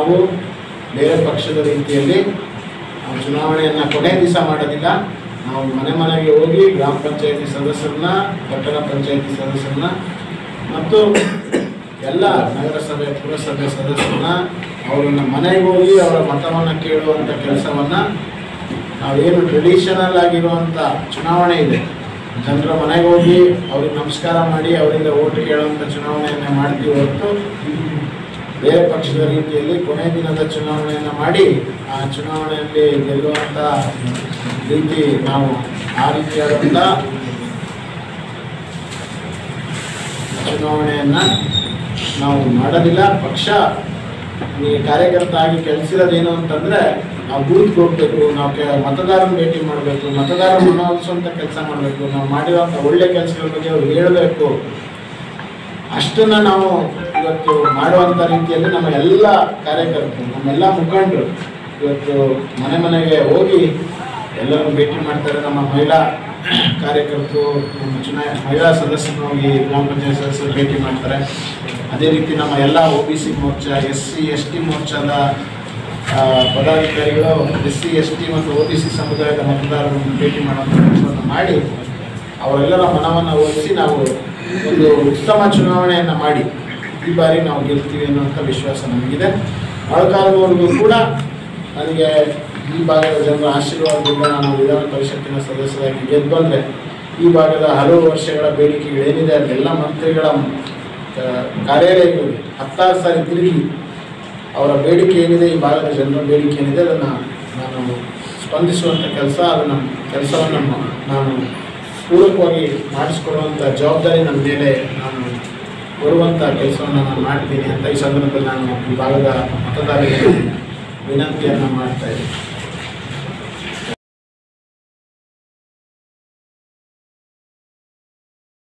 ನಾವು ಬೇರೆ ಪಕ್ಷದ ರೀತಿಯಲ್ಲಿ ನಾವು ಚುನಾವಣೆಯನ್ನು ಕೊನೆ ದಿವಸ ಮಾಡೋದಿಲ್ಲ ನಾವು ಮನೆ ಮನೆಗೆ ಹೋಗಿ ಗ್ರಾಮ ಪಂಚಾಯತಿ ಸದಸ್ಯರನ್ನ ಪಟ್ಟಣ ಪಂಚಾಯತಿ ಸದಸ್ಯರನ್ನ ಮತ್ತು ಎಲ್ಲ ನಗರಸಭೆ ಪುರಸಭೆ ಸದಸ್ಯರನ್ನ ಅವರನ್ನ ಮನೆಗೆ ಹೋಗಿ ಅವರ ಮತವನ್ನು ಕೇಳುವಂಥ ಕೆಲಸವನ್ನು ನಾವೇನು ಟ್ರೆಡಿಷನಲ್ ಆಗಿರುವಂಥ ಚುನಾವಣೆ ಇದೆ ಜನರ ಮನೆಗೆ ಹೋಗಿ ಅವ್ರಿಗೆ ನಮಸ್ಕಾರ ಮಾಡಿ ಅವರಿಂದ ಓಟ್ ಕೇಳುವಂಥ ಚುನಾವಣೆಯನ್ನು ಮಾಡ್ತೀವಿ ಹೊರತು ಬೇರೆ ಪಕ್ಷದ ರೀತಿಯಲ್ಲಿ ಕೊನೆ ದಿನದ ಚುನಾವಣೆಯನ್ನು ಮಾಡಿ ಆ ಚುನಾವಣೆಯಲ್ಲಿ ಗೆಲ್ಲುವಂಥ ರೀತಿ ನಾವು ಆ ರೀತಿಯಾದಂಥ ಚುನಾವಣೆಯನ್ನು ನಾವು ಮಾಡೋದಿಲ್ಲ ಪಕ್ಷ ಈ ಕಾರ್ಯಕರ್ತ ಆಗಿ ಕೆಲಸಿರೋದೇನು ಅಂತಂದರೆ ನಾವು ಬೂತ್ಗೆ ಹೋಗ್ಬೇಕು ನಾವು ಕೆ ಮತದಾರನ ಭೇಟಿ ಮಾಡಬೇಕು ಮತದಾರ ಮನವೊಲಿಸುವಂಥ ಕೆಲಸ ಮಾಡಬೇಕು ನಾವು ಮಾಡಿರೋಂಥ ಒಳ್ಳೆ ಕೆಲಸಗಳ ಬಗ್ಗೆ ಅವ್ರು ಹೇಳಬೇಕು ಅಷ್ಟನ್ನು ನಾವು ಇವತ್ತು ಮಾಡುವಂಥ ರೀತಿಯಲ್ಲಿ ನಮ್ಮ ಎಲ್ಲ ಕಾರ್ಯಕರ್ತರು ನಮ್ಮೆಲ್ಲ ಮುಖಂಡರು ಇವತ್ತು ಮನೆ ಮನೆಗೆ ಹೋಗಿ ಎಲ್ಲರನ್ನು ಭೇಟಿ ಮಾಡ್ತಾರೆ ನಮ್ಮ ಮಹಿಳಾ ಕಾರ್ಯಕರ್ತರು ನಮ್ಮ ಚುನಾ ಮಹಿಳಾ ಸದಸ್ಯರು ಹೋಗಿ ಗ್ರಾಮ ಪಂಚಾಯತ್ ಸದಸ್ಯರು ಭೇಟಿ ಮಾಡ್ತಾರೆ ಅದೇ ರೀತಿ ನಮ್ಮ ಎಲ್ಲ O B C Morcha S C S T ಮೋರ್ಚಾದ ಆ, ಪದಾಧಿಕಾರಿಗಳು ಎಸ್ ಸಿ ಎಸ್ ಟಿ ಮತ್ತು ಒ ಬಿ ಸಿ ಸಮುದಾಯದ ಮತದಾರರನ್ನು ಭೇಟಿ ಮಾಡುವಂಥ ಕೆಲಸವನ್ನು ಮಾಡಿ ಅವರೆಲ್ಲರ ಮನವನ್ನು ಒಲಿಸಿ ನಾವು ಒಂದು ಉತ್ತಮ ಚುನಾವಣೆಯನ್ನು ಮಾಡಿ ಈ ಬಾರಿ ನಾವು ಗೆಲ್ತೀವಿ ಅನ್ನುವಂಥ ವಿಶ್ವಾಸ ನಮಗಿದೆ ಮೊಳಕಾಲದವರೆಗೂ ಕೂಡ ನನಗೆ ಈ ಭಾಗದ ಜನರ ಆಶೀರ್ವಾದದಿಂದ ನಾನು ವಿಧಾನ ಪರಿಷತ್ತಿನ ಸದಸ್ಯರಾಗಿ ಗೆದ್ದು ಬಂದರೆ ಈ ಭಾಗದ ಹಲವು ವರ್ಷಗಳ ಬೇಡಿಕೆಗಳೇನಿದೆ ಅದೆಲ್ಲ ಮಂತ್ರಿಗಳ ಆ, ಕಾರ್ಯಾಲಯಗಳಿಗೆ ಹತ್ತಾರು ಸಾರಿ ತಿರುಗಿ ಅವರ ಬೇಡಿಕೆ ಏನಿದೆ ಈ ಭಾಗದ ಜನರ ಬೇಡಿಕೆ ಏನಿದೆ ಅದನ್ನು ನಾನು ಸ್ಪಂದಿಸುವಂಥ ಕೆಲಸ ಅದನ್ನು ಕೆಲಸವನ್ನು ನಾನು ಪೂರಕವಾಗಿ ಮಾಡಿಸ್ಕೊಡುವಂಥ ಜವಾಬ್ದಾರಿ ನನ್ನ ಮೇಲೆ ನಾನು ಬರುವಂಥ ಕೆಲಸವನ್ನು ನಾನು ಮಾಡ್ತೀನಿ ಅಂತ ಈ ಸಂದರ್ಭದಲ್ಲಿ ನಾನು ಈ ಭಾಗದ ಮತದಾರರಿಗೆ ವಿನಂತಿಯನ್ನು ಮಾಡ್ತಾ ಇದ್ದೀನಿ